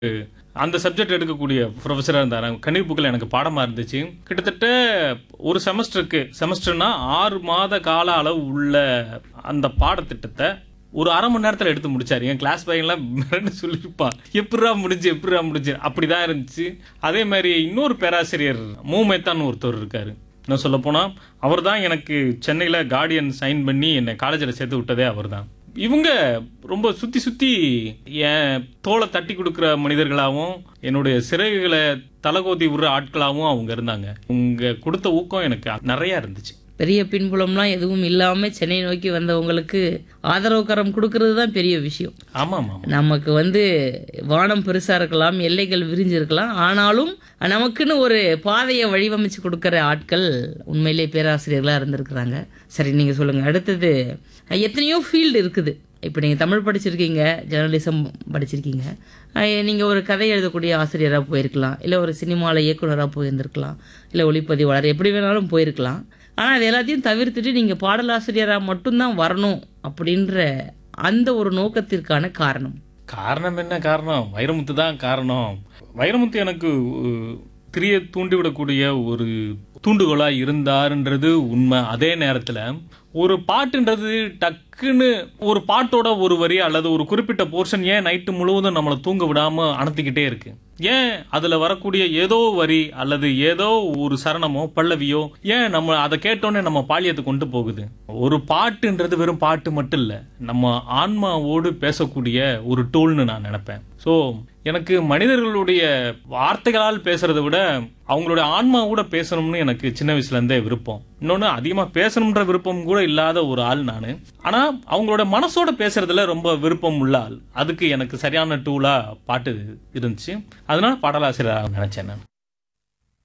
அந்த சப்ஜெக்ட் எடுக்கக்கூடிய ப்ரொஃபஸராக இருந்தார் கண்ணீர் புக்கில் எனக்கு பாடமாக இருந்துச்சு கிட்டத்தட்ட ஒரு செமஸ்டருக்கு செமஸ்டர்னா ஆறு மாத கால அளவு உள்ள அந்த பாடத்திட்டத்தை ஒரு அரை மணி நேரத்தில் எடுத்து முடிச்சாரு என் கிளாஸ் பையன்லாம் மிரண்டு சொல்லியிருப்பான் எப்படிரா முடிஞ்சு எப்படிரா முடிஞ்சு அப்படிதான் இருந்துச்சு அதே மாதிரி இன்னொரு பேராசிரியர் மூமேத்தான்னு ஒருத்தர் இருக்காரு நான் சொல்ல போனா அவர் தான் எனக்கு சென்னையில் கார்டியன் சைன் பண்ணி என்னை காலேஜில் சேர்த்து விட்டதே அவர் தான் இவங்க ரொம்ப சுத்தி சுத்தி என் தோலை தட்டி கொடுக்குற மனிதர்களாகவும் என்னுடைய சிறகுகளை தலகோதி விடுற ஆட்களாகவும் அவங்க இருந்தாங்க உங்க கொடுத்த ஊக்கம் எனக்கு நிறைய இருந்துச்சு பெரிய பின்புலம்லாம் எதுவும் இல்லாமல் சென்னை நோக்கி வந்தவங்களுக்கு ஆதரவு கரம் கொடுக்கறது தான் பெரிய விஷயம் ஆமாம் ஆமாம் நமக்கு வந்து வானம் பெருசாக இருக்கலாம் எல்லைகள் விரிஞ்சிருக்கலாம் ஆனாலும் நமக்குன்னு ஒரு பாதையை வடிவமைச்சு கொடுக்குற ஆட்கள் உண்மையிலே பேராசிரியர்களாக இருந்திருக்கிறாங்க சரி நீங்கள் சொல்லுங்கள் அடுத்தது எத்தனையோ ஃபீல்டு இருக்குது இப்போ நீங்கள் தமிழ் படிச்சிருக்கீங்க ஜெர்னலிசம் படிச்சிருக்கீங்க நீங்கள் ஒரு கதை எழுதக்கூடிய ஆசிரியராக போயிருக்கலாம் இல்லை ஒரு சினிமாவில் இயக்குனராக போயிருந்திருக்கலாம் இல்லை ஒளிப்பதிவாளர் எப்படி வேணாலும் போயிருக்கலாம் ஆனால் அது எல்லாத்தையும் தவிர்த்துட்டு நீங்கள் பாடலாசிரியராக மட்டும்தான் வரணும் அப்படின்ற அந்த ஒரு நோக்கத்திற்கான காரணம் காரணம் என்ன காரணம் வைரமுத்து தான் காரணம் வைரமுத்து எனக்கு uh, திரிய தூண்டிவிடக்கூடிய ஒரு தூண்டுகோலா இருந்தாருன்றது உண்மை அதே நேரத்துல ஒரு பாட்டுன்றது டக்குன்னு ஒரு பாட்டோட ஒரு வரி அல்லது ஒரு குறிப்பிட்ட போர்ஷன் ஏன் நைட்டு முழுவதும் நம்மளை தூங்க விடாம அணத்திக்கிட்டே இருக்கு ஏன் அதுல வரக்கூடிய ஏதோ வரி அல்லது ஏதோ ஒரு சரணமோ பல்லவியோ ஏன் நம்ம அதை கேட்டோன்னே நம்ம பாலியத்தை கொண்டு போகுது ஒரு பாட்டுன்றது வெறும் பாட்டு மட்டும் இல்ல நம்ம ஆன்மாவோடு பேசக்கூடிய ஒரு டூல்னு நான் நினைப்பேன் ஸோ எனக்கு மனிதர்களுடைய வார்த்தைகளால் பேசுறதை விட அவங்களுடைய ஆன்மாவோட பேசணும்னு எனக்கு சின்ன வயசுல இருந்தே விருப்பம் இன்னொன்று அதிகமாக பேசணுன்ற விருப்பம் கூட இல்லாத ஒரு ஆள் நான் ஆனால் அவங்களோட மனசோட பேசுறதுல ரொம்ப விருப்பம் உள்ள ஆள் அதுக்கு எனக்கு சரியான டூலா பாட்டு இருந்துச்சு அதனால பாடலாசிரியராக நினைச்சேன் நான்